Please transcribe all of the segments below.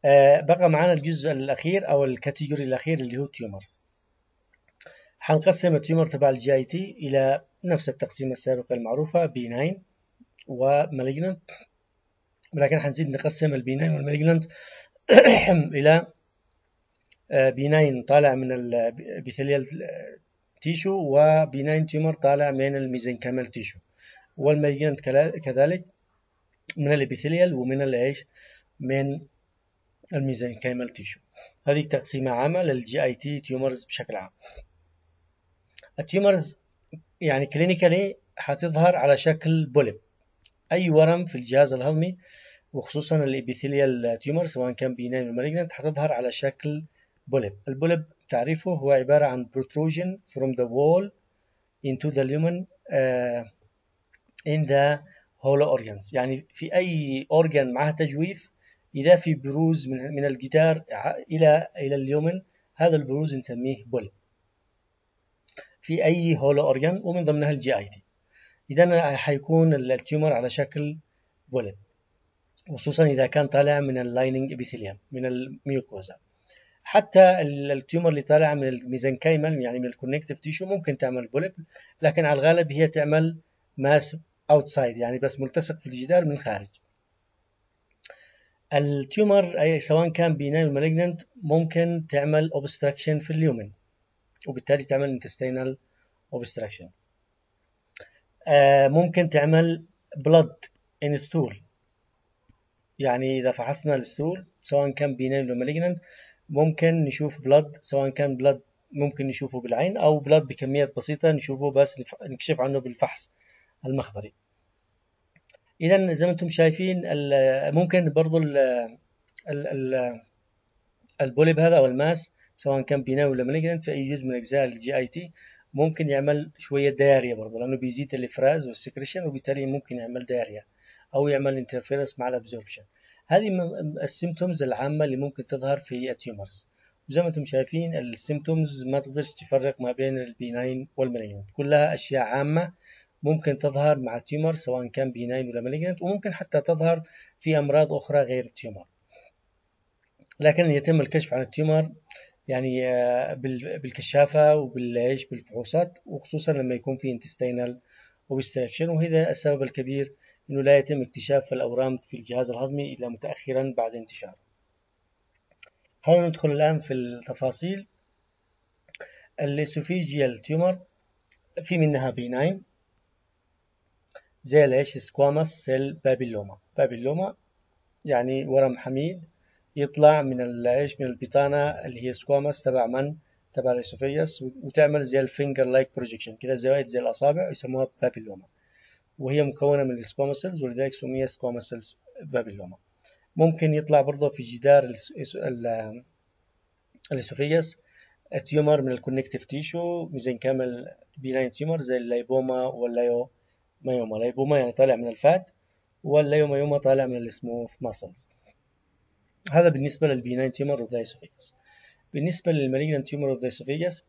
آه بقى معانا الجزء الأخير أو الكاتيجوري الأخير اللي هو تيومرز حنقسم التيومر تبع الجي اي تي إلى نفس التقسيمة السابقة المعروفة بيناين ومالجنانت ولكن حنزيد نقسم البيناين والمالجنانت إلى بيناين طالع من البيثيليال تيشو وبيناين تيومر طالع من الميزنكامل تيشو والمالجنانت كذلك من الابيثيليال ومن الايش من الميزنكيمال تيشو هذه تقسيمة عامة للجي اي تي تيومرز بشكل عام التيومرز يعني كلينيكالي حتظهر على شكل بولب اي ورم في الجهاز الهضمي وخصوصا الابيثيليال تيومر سواء كان بيناين او مالجنت حتظهر على شكل بولب البولب تعريفه هو عبارة عن protrusion from the wall into the lumen uh, in the hollow organs يعني في أي organ معها تجويف إذا في بروز من, من الجدار إلى إلى اليومن هذا البروز نسميه بولب في أي هولو أورجان ومن ضمنها الجي أي تي إذا حيكون التيومر على شكل بولب خصوصا إذا كان طالع من اللايننج ابيثيليوم من الميوكوزا حتى التيومر اللي طالع من الميزنكايمال يعني من الكونكتيف تيشو ممكن تعمل بولب لكن على الغالب هي تعمل ماس اوتسايد يعني بس ملتصق في الجدار من خارج التيومر أي سواء كان بيناين مالجننت ممكن تعمل اوبستراكشن في اليومن وبالتالي تعمل انتستينال اوبستراكشن آه ممكن تعمل بلد ان ستول يعني اذا فحصنا الستول سواء كان بيناين ولا مالجننت ممكن نشوف بلد سواء كان بلد ممكن نشوفه بالعين او بلد بكميات بسيطه نشوفه بس نكشف عنه بالفحص المخبري اذا زي ما انتم شايفين ممكن برضو ال ال البوليب هذا او الماس سواء كان بيناوي ولا مالجنت في اي جزء من اجزاء الجي اي تي ممكن يعمل شويه دايريا برضو لانه بيزيد الافراز والسكريشن وبالتالي ممكن يعمل دايريا او يعمل انترفيرنس مع الابزوربشن هذه من السيمتومز العامه اللي ممكن تظهر في التيومرز زي ما انتم شايفين السيمتومز ما تقدرش تفرق ما بين البيناين والمالجنت كلها اشياء عامه ممكن تظهر مع التيومر سواء كان بيناين ولا مالجنت وممكن حتى تظهر في أمراض أخرى غير التيومر لكن يتم الكشف عن التيومر يعني بالكشافة وبالعيش بالفحوصات وخصوصا لما يكون في انتستينال اوبستراكشن وهذا السبب الكبير انه لا يتم اكتشاف الاورام في الجهاز الهضمي الا متاخرا بعد انتشاره حاول ندخل الان في التفاصيل الاسوفيجيال تيومر في منها بيناين زي الايش سكوامس سيل بابيلوما بابيلوما يعني ورم حميد يطلع من الايش من البطانة اللي هي سكوامس تبع من تبع الاسوفيس وتعمل زي الفينجر لايك بروجيكشن كده زوايد زي الاصابع يسموها بابيلوما وهي مكونة من السكوامسلز ولذلك سميت سكوامسلز بابيلوما ممكن يطلع برضه في جدار الاسوفيس تيومر من الكونكتيف تيشو ميزين كامل بيناين تيومر زي اللايبوما واللايو مايوما لايبوما يعني طالع من الفات واللايومايوما طالع من السموث ماسلز هذا بالنسبة للبيناين تيومر اوف ذا اسوفيجس بالنسبة للمالجنان تيومر اوف ذا اسوفيجس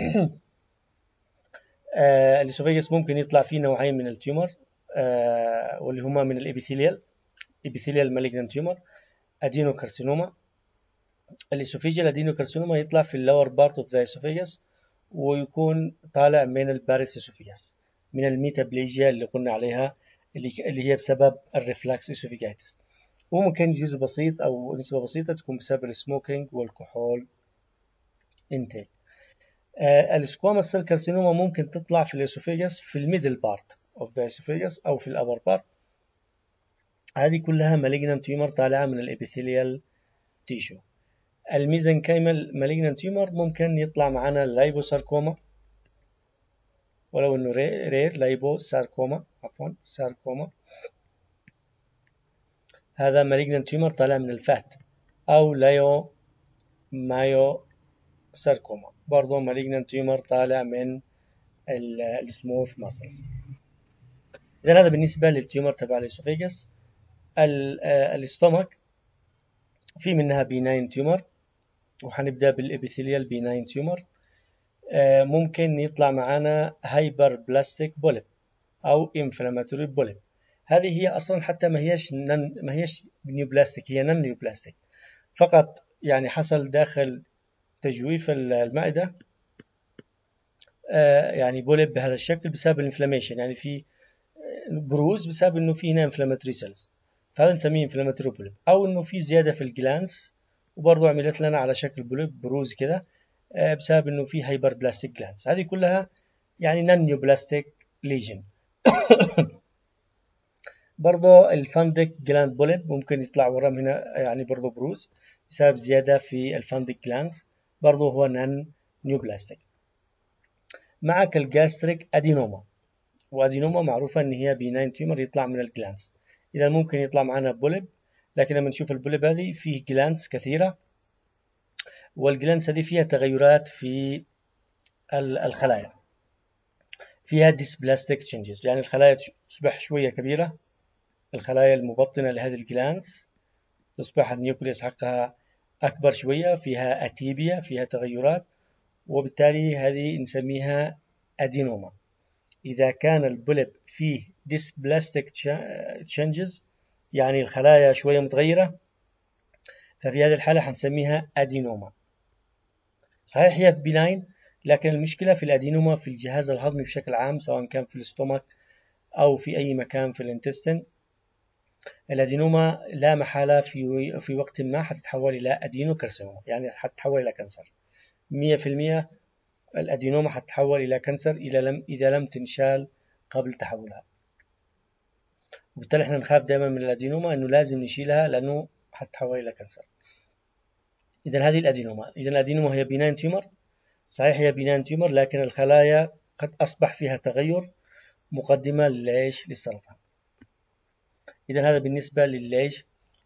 الاسوفيجس ممكن يطلع فيه نوعين من التيومر آه واللي هما من الابيثيليال ابيثيليال مالجنان تيومر ادينوكارسينوما الاسوفيجيال ادينوكارسينوما يطلع في اللور بارت اوف ذا اسوفيجس ويكون طالع من الباريس اسوفيجس من الميتابليجيا اللي قلنا عليها اللي هي بسبب الريفلاكس اسوفيجايتس وممكن جزء بسيط أو نسبة بسيطة تكون بسبب السموكينج والكحول انتيك آه السكوامس سيل كارسينوما ممكن تطلع في الاسوفيجس في الميدل بارت اوف ذا اسوفيجس او في الابر بارت هذه كلها مالجنان تيومر طالعه من الابيثيليال تيشو الميزنكايمال مالجنان تيومر ممكن يطلع معنا اللايبوساركوما ولو انه رير لايبو ساركوما عفوا ساركوما هذا مالجنان تيومر طالع من الفات او لايو مايو ساركوما برضو مالجنان تيومر طالع من السموث ماسلز اذا هذا بالنسبه للتيومر تبع الاسوفيجس الاستومك في منها بيناين تيومر وحنبدا بالابيثيليال بيناين تيومر ممكن يطلع معانا هايبر بلاستيك بوليب او انفلاماتوري بوليب هذه هي اصلا حتى ما هيش نن ما هيش نيو بلاستيك هي نن نيو بلاستيك فقط يعني حصل داخل تجويف المعدة آه، يعني بولب بهذا الشكل بسبب الانفلاميشن يعني في بروز بسبب انه في هنا انفلاماتوري سيلز فهذا نسميه انفلاماتوري بولب او انه في زياده في الجلانس وبرضه عملت لنا على شكل بولب بروز كده آه، بسبب انه في هايبر بلاستيك جلانس هذه كلها يعني نانيو بلاستيك ليجن برضه الفاندك جلاند بولب ممكن يطلع ورا هنا يعني برضه بروز بسبب زيادة في الفاندك جلانس برضه هو نان نيو بلاستيك معك الجاستريك ادينوما وادينوما معروفة ان هي بيناين تيومر يطلع من الجلانس اذا ممكن يطلع معنا بولب لكن لما نشوف البولب هذه فيه جلانس كثيرة والجلانس هذه فيها تغيرات في الخلايا فيها ديسبلاستيك تشينجز يعني الخلايا تصبح شوية كبيرة الخلايا المبطنة لهذه الجلانس تصبح النيوكليوس حقها أكبر شوية فيها أتيبيا فيها تغيرات وبالتالي هذه نسميها أدينوما إذا كان البولب فيه ديسبلاستيك تشينجز يعني الخلايا شوية متغيرة ففي هذه الحالة حنسميها أدينوما صحيح هي في بناين لكن المشكلة في الأدينوما في الجهاز الهضمي بشكل عام سواء كان في الاستومك أو في أي مكان في الانتستين الأدينوما لا محالة في في وقت ما حتتحول إلى أدينوكارسينوما يعني حتتحول إلى كانسر مية في المية الأدينوما حتتحول إلى كانسر إذا لم إذا لم تنشال قبل تحولها وبالتالي احنا نخاف دائما من الأدينوما إنه لازم نشيلها لأنه حتتحول إلى كانسر إذا هذه الأدينوما إذا الأدينوما هي بناين تيومر صحيح هي بناين تيومر لكن الخلايا قد أصبح فيها تغير مقدمة للعيش للسرطان إذا هذا بالنسبة للعيش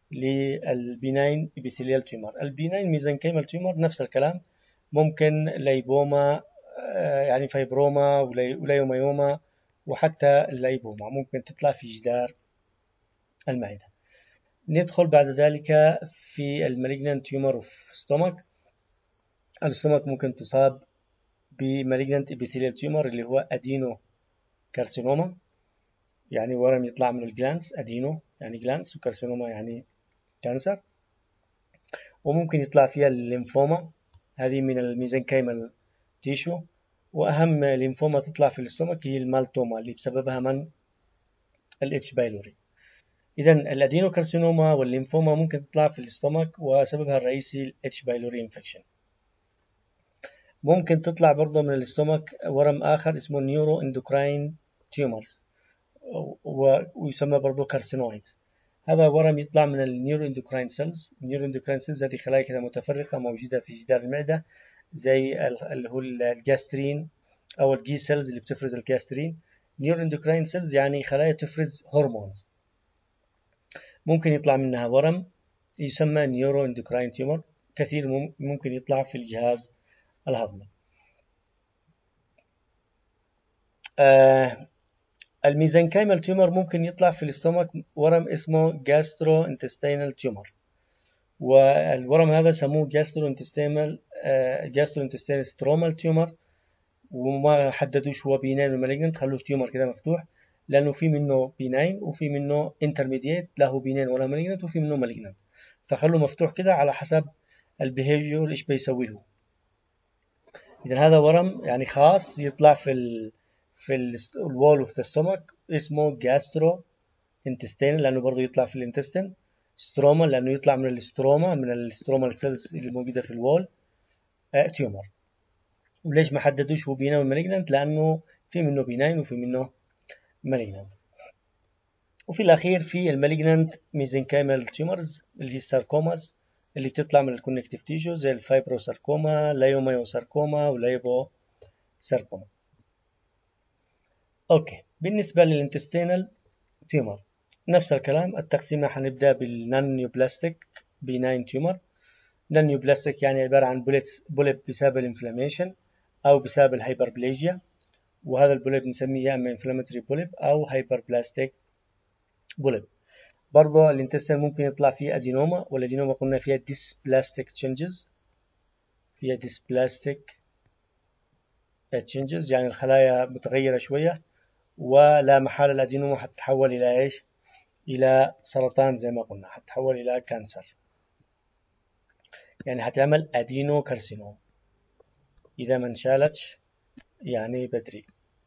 للبناين إبيثيليال تيومر البناين ميزنكيمال تيومر نفس الكلام ممكن ليبوما آه، يعني فايبروما وليوميوما وحتى الليبوما ممكن تطلع في جدار المعدة ندخل بعد ذلك في المالجنانت تيومر اوف ستومك الستومك ممكن تصاب بمالجنانت ابيثيليال تيومر اللي هو ادينو كارسينوما يعني ورم يطلع من الجلانس ادينو يعني جلانس وكارسينوما يعني كانسر وممكن يطلع فيها الليمفوما هذه من الميزنكايمال تيشو وأهم ليمفوما تطلع في الاستومك هي المالتوما اللي بسببها من الاتش بايلوري إذا الأدينوكارسينوما والليمفوما ممكن تطلع في الاستومك وسببها الرئيسي الاتش بايلوري انفكشن ممكن تطلع برضه من الاستومك ورم آخر اسمه نيورو اندوكراين تيومرز ويسمى برضه كارسينويدز هذا ورم يطلع من النيورو اندوكراين سيلز النيورو اندوكراين سيلز هذه خلايا كده متفرقة موجودة في جدار المعدة زي اللي هو الجاسترين أو الجي سيلز اللي بتفرز الجاسترين نيورو اندوكراين سيلز يعني خلايا تفرز هرمونز ممكن يطلع منها ورم يسمى نيورو اندوكراين تيومر كثير ممكن يطلع في الجهاز الهضمي آه الميزنكايمال تيومر ممكن يطلع في الاستومك ورم اسمه جاسترو انتستينال تيومر والورم هذا سموه جاسترو انتستينال جاسترو انتستينال سترومال تيومر وما حددوش هو بيناين ومالجنت خلوه تيومر كده مفتوح لانه في منه بيناين وفي منه انترميديت له بيناين ولا مالجنت وفي منه مالجنت فخلوه مفتوح كده على حسب البيهيفير ايش بيسويه اذا هذا ورم يعني خاص يطلع في ال في الوول اوف ذا ستومك اسمه جاسترو انتستين لانه برضه يطلع في الانتستين ستروما لانه يطلع من الاستروما من الاستروما سيلز اللي موجوده في الوول آه تيومر وليش ما حددوش هو بيناين ومالجنانت لانه في منه بيناين وفي منه مالجنانت وفي الاخير في المالجنانت ميزنكايمال تيومرز اللي هي الساركوماز اللي بتطلع من الكونكتيف تيشو زي الفايبروساركوما لايوميوساركوما ولايبو ساركوما اوكي بالنسبة للانتستينال تيومر نفس الكلام التقسيمة حنبدأ بالنان نيوبلاستيك بناين تيومر نان نيوبلاستيك يعني عبارة عن بوليت بوليب بسبب الانفلاميشن أو بسبب الهايبربليجيا وهذا البوليب نسميه يا إما انفلاماتوري بوليب أو هايبربلاستيك بوليب برضه الانتستين ممكن يطلع فيه أدينوما والأدينوما قلنا فيها ديسبلاستيك تشنجز فيها ديسبلاستيك تشنجز يعني الخلايا متغيرة شوية ولا محالة الأدينوما حتتحول إلى إيش؟ إلى سرطان زي ما قلنا حتتحول إلى كانسر يعني هتعمل ادينو كارسينوما اذا ما انشالتش يعني بدري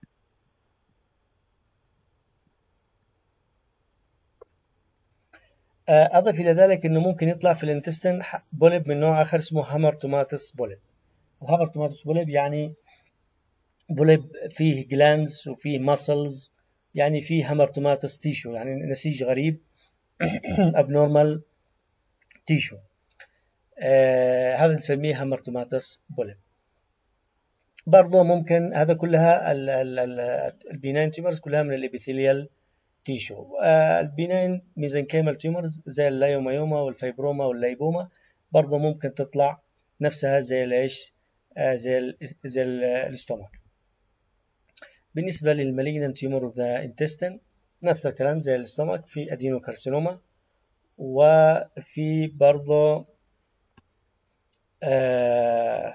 أضف إلى ذلك أنه ممكن يطلع في الانتستين بولب من نوع آخر اسمه هامرتوماتس بولب الهامرتوماتس بولب يعني بولب فيه جلاندز وفيه ماسلز يعني فيه هامرتوماتس تيشو يعني نسيج غريب abnormal تيشو آه هذا نسميه هامرتوماتس بولب برضه ممكن هذا كلها البيناين تيومرز كلها من الابيثيليال تيشو آه البيناين ميزنكيمال تيومرز زي اللايومايوما والفيبروما واللايبوما برضه ممكن تطلع نفسها زي الايش آه زي ال زي الاستومك بالنسبة للمالجنان تيومر اوف ذا انتستين نفس الكلام زي الاستومك في ادينوكارسينوما وفي برضه آه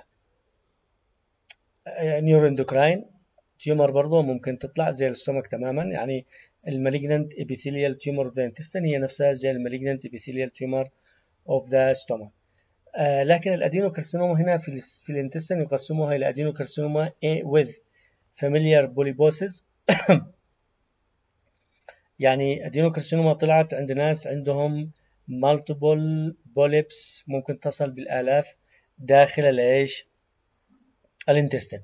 نيورو اندوكراين تيومر برضه ممكن تطلع زي الاستومك تماما يعني المالجنانت ابيثيليال تيومر اوف ذا انتستين هي نفسها زي المالجنانت ابيثيليال تيومر اوف ذا ستومك لكن الادينوكارسينوما هنا في في الانتستين يقسموها الى ادينوكارسينوما A with familiar polyposis يعني ادينوكارسينوما طلعت عند ناس عندهم multiple polyps ممكن تصل بالالاف داخل الايش الانتستين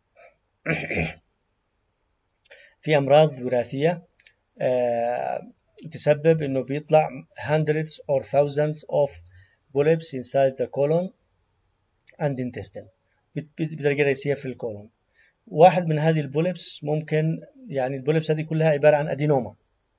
في امراض وراثيه آه تسبب انه بيطلع hundreds or thousands of polyps inside the colon and intestine بطريقه رئيسيه في الكولون واحد من هذه البوليبس ممكن يعني البوليبس هذه كلها عباره عن ادينوما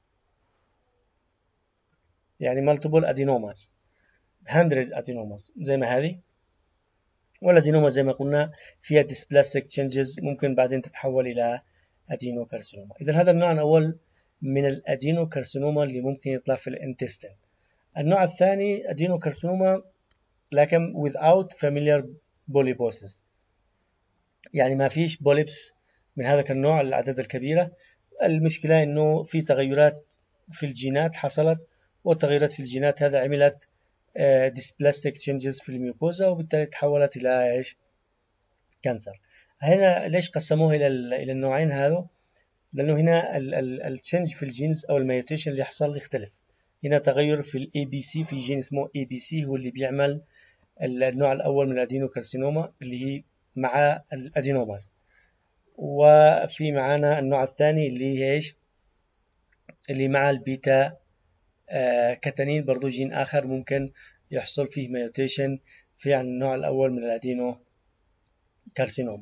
يعني multiple adenomas 100 adenomas زي ما هذه والادينوما زي ما قلنا فيها dysplastic changes ممكن بعدين تتحول الى ادينوكارسينوما اذا هذا النوع الاول من الادينوكارسينوما اللي ممكن يطلع في الانتستين النوع الثاني ادينوكارسينوما لكن without familiar polyposis يعني ما فيش بوليبس من هذا النوع الأعداد الكبيرة المشكلة إنه في تغيرات في الجينات حصلت والتغيرات في الجينات هذا عملت ديسبلاستيك تشينجز في الميوكوزا وبالتالي تحولت إلى إيش؟ كانسر هنا ليش قسموه إلى إلى النوعين هذا؟ لأنه هنا التشنج في الجينز أو الميوتيشن اللي حصل يختلف هنا تغير في الاي بي سي في جين اسمه اي بي سي هو اللي بيعمل النوع الأول من الأدينوكارسينوما اللي هي مع الأدينوماز وفي معانا النوع الثاني اللي هي ايش اللي مع البيتا آه كتانين برضو جين آخر ممكن يحصل فيه ميوتيشن في النوع الأول من الأدينو كارسينوما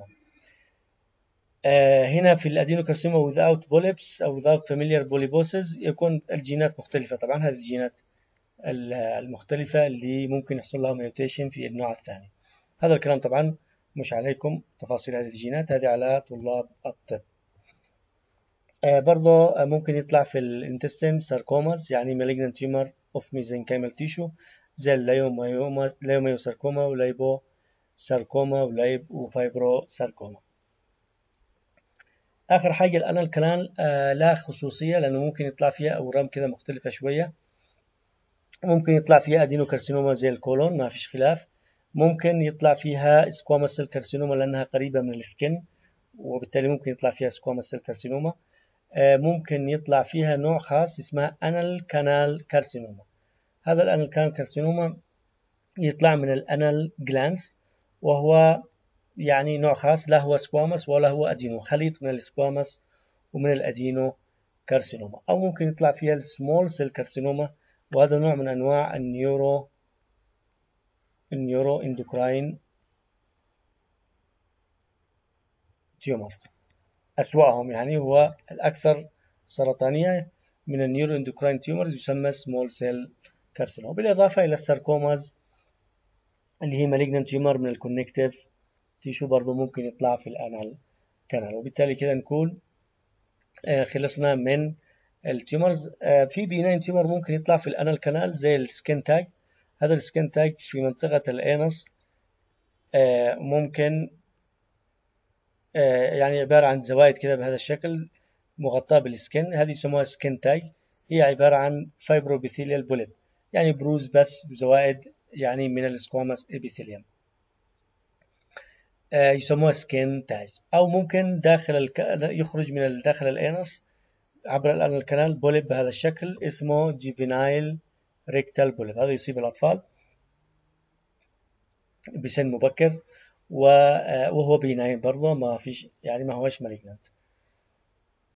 آه هنا في الأدينو كارسينوما without polyps أو without familiar polyposis يكون الجينات مختلفة طبعا هذه الجينات المختلفة اللي ممكن يحصل لها ميوتيشن في النوع الثاني هذا الكلام طبعا مش عليكم تفاصيل هذه الجينات هذه على طلاب الطب آه برضه ممكن يطلع في الانتستين ساركوماز يعني malignant tumor of mesenchymal tissue زي اللايومايوما لايومايوساركوما ولايبو ساركوما ولايب وفايبرو ساركوما آخر حاجة الآن الكلام آه لا خصوصية لأنه ممكن يطلع فيها أورام كده مختلفة شوية ممكن يطلع فيها أدينوكارسينوما زي الكولون ما فيش خلاف ممكن يطلع فيها سكوامس سيل كارسينوما لأنها قريبة من السكن وبالتالي ممكن يطلع فيها سكوامس سيل كارسينوما ممكن يطلع فيها نوع خاص اسمها أنال كانال كارسينوما هذا الأنال كانال كارسينوما يطلع من الأنال جلانس وهو يعني نوع خاص لا هو سكوامس ولا هو أدينو خليط من السكوامس ومن الأدينو كارسينوما أو ممكن يطلع فيها السمول سيل كارسينوما وهذا نوع من أنواع النيورو النيورو اندوكراين تيومرز أسوأهم يعني هو الأكثر سرطانية من النيورو اندوكراين تيومرز يسمى سمول سيل كارسينوما بالإضافة إلى الساركوماز اللي هي مالجنان تيومر من الكونكتيف تيشو برضو ممكن يطلع في الانال كانال وبالتالي كده نكون خلصنا من التيومرز في بيناين تيومر ممكن يطلع في الانال كانال زي السكين تاج هذا السكين تاج في منطقة الانس ممكن يعني عبارة عن زوائد كده بهذا الشكل مغطاة بالسكن هذه يسموها سكين تاج هي عبارة عن فايبروبيثيليال بوليب يعني بروز بس بزوائد يعني من السكوامس ابيثيليوم آه، يسموها سكين تاج أو ممكن داخل الك... يخرج من داخل الأنس عبر الأنال الكنال بوليب بهذا الشكل اسمه جيفينايل ريكتال بوليب هذا يصيب الأطفال بسن مبكر آه، وهو بيناين برضه ما فيش يعني ما هوش مالجنت